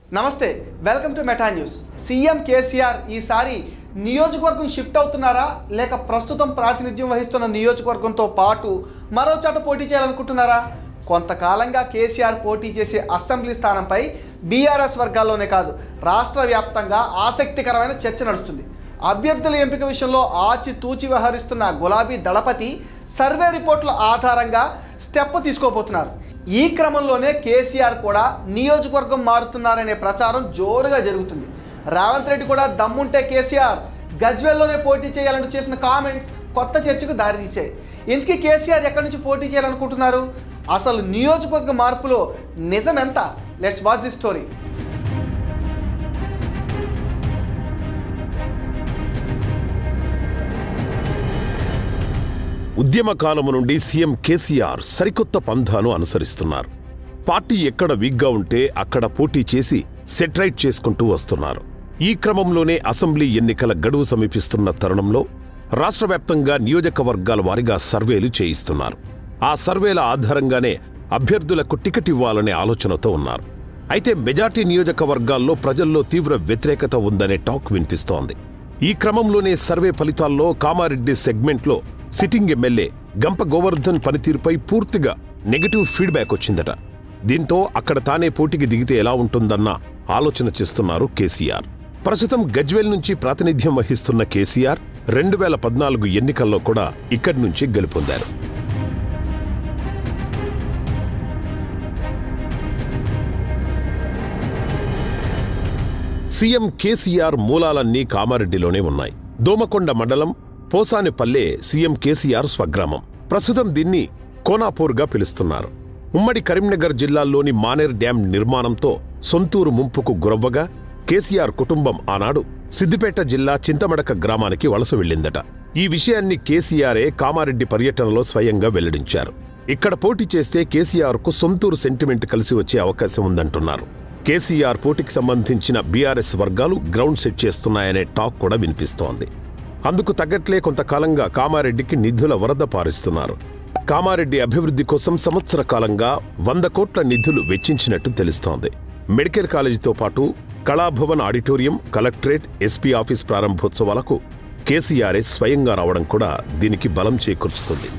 నమస్తే welcome to Meta News CM KCR ఈసారి నియోజకవర్గం షిఫ్ట్ అవుతున్నారా లేక ప్రస్తుతం ప్రాతినిధ్యం వహిస్తున్న నియోజకవర్గంతో పాటు మరో చోట పోటీ చేయాలనుకుంటున్నారా కొంతకాలంగా కేసీఆర్ పోటీ చేసే అసెంబ్లీ స్థానంపై బీఆర్ఎస్ వర్గాల్లోనే కాదు రాష్ట్ర వ్యాప్తంగా ఆసక్తికరమైన చర్చ నడుస్తుంది అభ్యర్థుల ఎంపిక విషయంలో ఆచి తూచి వ్యవహరిస్తున్న గులాబీ దళపతి సర్వే రిపోర్టుల ఆధారంగా స్టెప్ తీసుకోబోతున్నారు ఈ క్రమంలోనే కేసీఆర్ కూడా నియోజకవర్గం మారుతున్నారనే ప్రచారం జోరుగా జరుగుతుంది రేవంత్ రెడ్డి కూడా దమ్ముంటే కేసీఆర్ గజ్వెల్లోనే పోటీ చేయాలంటూ చేసిన కామెంట్స్ కొత్త చర్చకు దారితీశాయి ఇంతకీ కేసీఆర్ ఎక్కడి నుంచి పోటీ చేయాలనుకుంటున్నారు అసలు నియోజకవర్గ మార్పులో నిజం ఎంత లెట్స్ వాచ్ ది స్టోరీ ఉద్యమ కాలము నుండి సీఎం కేసీఆర్ సరికొత్త పంథాను అనుసరిస్తున్నారు పార్టీ ఎక్కడ వీక్గా ఉంటే అక్కడ పోటీ చేసి సెట్రైట్ చేసుకుంటూ వస్తున్నారు ఈ క్రమంలోనే అసెంబ్లీ ఎన్నికల గడువు సమీపిస్తున్న తరుణంలో రాష్ట్ర వ్యాప్తంగా నియోజకవర్గాల వారీగా సర్వేలు చేయిస్తున్నారు ఆ సర్వేల ఆధారంగానే అభ్యర్థులకు టికెట్ ఇవ్వాలనే ఆలోచనతో ఉన్నారు అయితే మెజార్టీ నియోజకవర్గాల్లో ప్రజల్లో తీవ్ర వ్యతిరేకత ఉందనే టాక్ వినిపిస్తోంది ఈ క్రమంలోనే సర్వే ఫలితాల్లో కామారెడ్డి సెగ్మెంట్లో సిట్టింగ్ ఎమ్మెల్యే గంప గోవర్ధన్ పనితీరుపై పూర్తిగా నెగటివ్ ఫీడ్బ్యాక్ వచ్చిందట దీంతో అక్కడ తానే పోటీకి దిగితే ఎలా ఉంటుందన్న ఆలోచన చేస్తున్నారు కేసీఆర్ ప్రస్తుతం గజ్వేల్ నుంచి ప్రాతినిధ్యం వహిస్తున్న కేసీఆర్ రెండు వేల పద్నాలుగు ఎన్నికల్లో కూడా ఇక్కడి నుంచి గెలుపొందారు సీఎం కేసీఆర్ మూలాలన్నీ కామారెడ్డిలోనే ఉన్నాయి దోమకొండ మండలం పోసానిపల్లె సీఎం కేసీఆర్ స్వగ్రామం ప్రస్తుతం దీన్ని కోనాపూర్గా పిలుస్తున్నారు ఉమ్మడి కరీంనగర్ జిల్లాల్లోని మానేర్ డ్యాం నిర్మాణంతో సొంతూరు ముంపుకు గురవ్వగా కేసీఆర్ కుటుంబం ఆనాడు సిద్దిపేట జిల్లా చింతమడక గ్రామానికి వలస వెళ్ళిందట ఈ విషయాన్ని కేసీఆరే కామారెడ్డి పర్యటనలో స్వయంగా వెల్లడించారు ఇక్కడ పోటీ చేస్తే కేసీఆర్కు సొంతూరు సెంటిమెంట్ కలిసి వచ్చే అవకాశం ఉందంటున్నారు కేసీఆర్ పోటీకి సంబంధించిన బీఆర్ఎస్ వర్గాలు గ్రౌండ్ సెట్ చేస్తున్నాయనే టాక్ కూడా వినిపిస్తోంది అందుకు తగ్గట్లే కొంతకాలంగా కామారెడ్డికి నిధుల వరద పారిస్తున్నారు కామారెడ్డి అభివృద్ధి కోసం సంవత్సర కాలంగా వంద కోట్ల నిధులు వెచ్చించినట్టు తెలుస్తోంది మెడికల్ కాలేజీతో పాటు Kalabhavan auditorium collectorate SP office ప్రారంభోత్సవాలకు కేసీఆర్ఏ స్వయంగా రావడం కూడా దీనికి బలం చేకూరుస్తుంది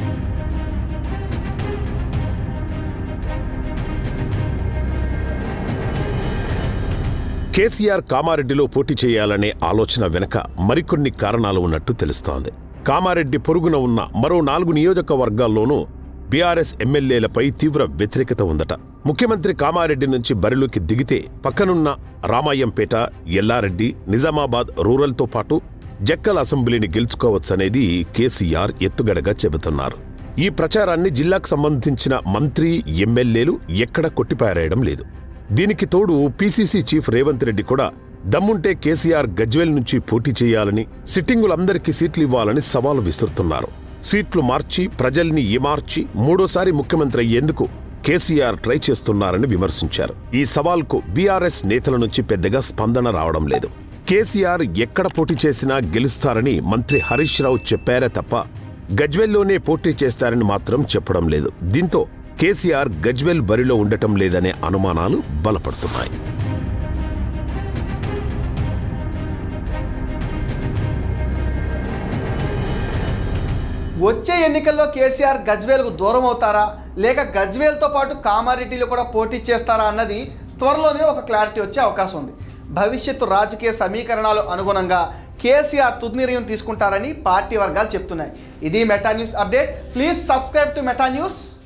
కేసీఆర్ కామారెడ్డిలో పోటీ చేయాలనే ఆలోచన వెనక మరికొన్ని కారణాలు ఉన్నట్టు తెలుస్తోంది కామారెడ్డి పొరుగున ఉన్న మరో నాలుగు నియోజకవర్గాల్లోనూ బీఆర్ఎస్ ఎమ్మెల్యేలపై తీవ్ర వ్యతిరేకత ఉందట ముఖ్యమంత్రి కామారెడ్డి నుంచి బరిలోకి దిగితే పక్కనున్న రామాయంపేట ఎల్లారెడ్డి నిజామాబాద్ రూరల్తో పాటు జక్కల్ అసెంబ్లీని గెలుచుకోవచ్చనేది కేసీఆర్ ఎత్తుగడగా చెబుతున్నారు ఈ ప్రచారాన్ని జిల్లాకు సంబంధించిన మంత్రి ఎమ్మెల్యేలు ఎక్కడ కొట్టిపారేయడం లేదు దీనికి తోడు పీసీసీ చీఫ్ రేవంత్ రెడ్డి కూడా దమ్ముంటే కేసీఆర్ గజ్వేల్ నుంచి పోటీ చేయాలని సిట్టింగులందరికీ సీట్లు ఇవ్వాలని సవాలు విసురుతున్నారు సీట్లు మార్చి ప్రజల్ని ఏమార్చి మూడోసారి ముఖ్యమంత్రి అయ్యేందుకు కేసీఆర్ ట్రై చేస్తున్నారని విమర్శించారు ఈ సవాల్కు బీఆర్ఎస్ నేతల నుంచి పెద్దగా స్పందన రావడం లేదు కేసీఆర్ ఎక్కడ పోటీ చేసినా గెలుస్తారని మంత్రి హరీష్ రావు చెప్పారే తప్ప గజ్వెల్లోనే పోటీ చేస్తారని మాత్రం చెప్పడం లేదు దీంతో కేసీఆర్ గజ్వెల్ బరిలో ఉండటం లేదనే అనుమానాలు బలపడుతున్నాయి వచ్చే ఎన్నికల్లో కేసీఆర్ గజ్వేల్కు దూరం అవుతారా లేక గజ్వేల్తో పాటు కామారెడ్డిలో కూడా పోటీ చేస్తారా అన్నది త్వరలోనే ఒక క్లారిటీ వచ్చే అవకాశం ఉంది భవిష్యత్తు రాజకీయ సమీకరణాలు అనుగుణంగా కేసీఆర్ తుది నిర్ణయం తీసుకుంటారని పార్టీ వర్గాలు చెప్తున్నాయి ఇది Meta News update please subscribe to Meta news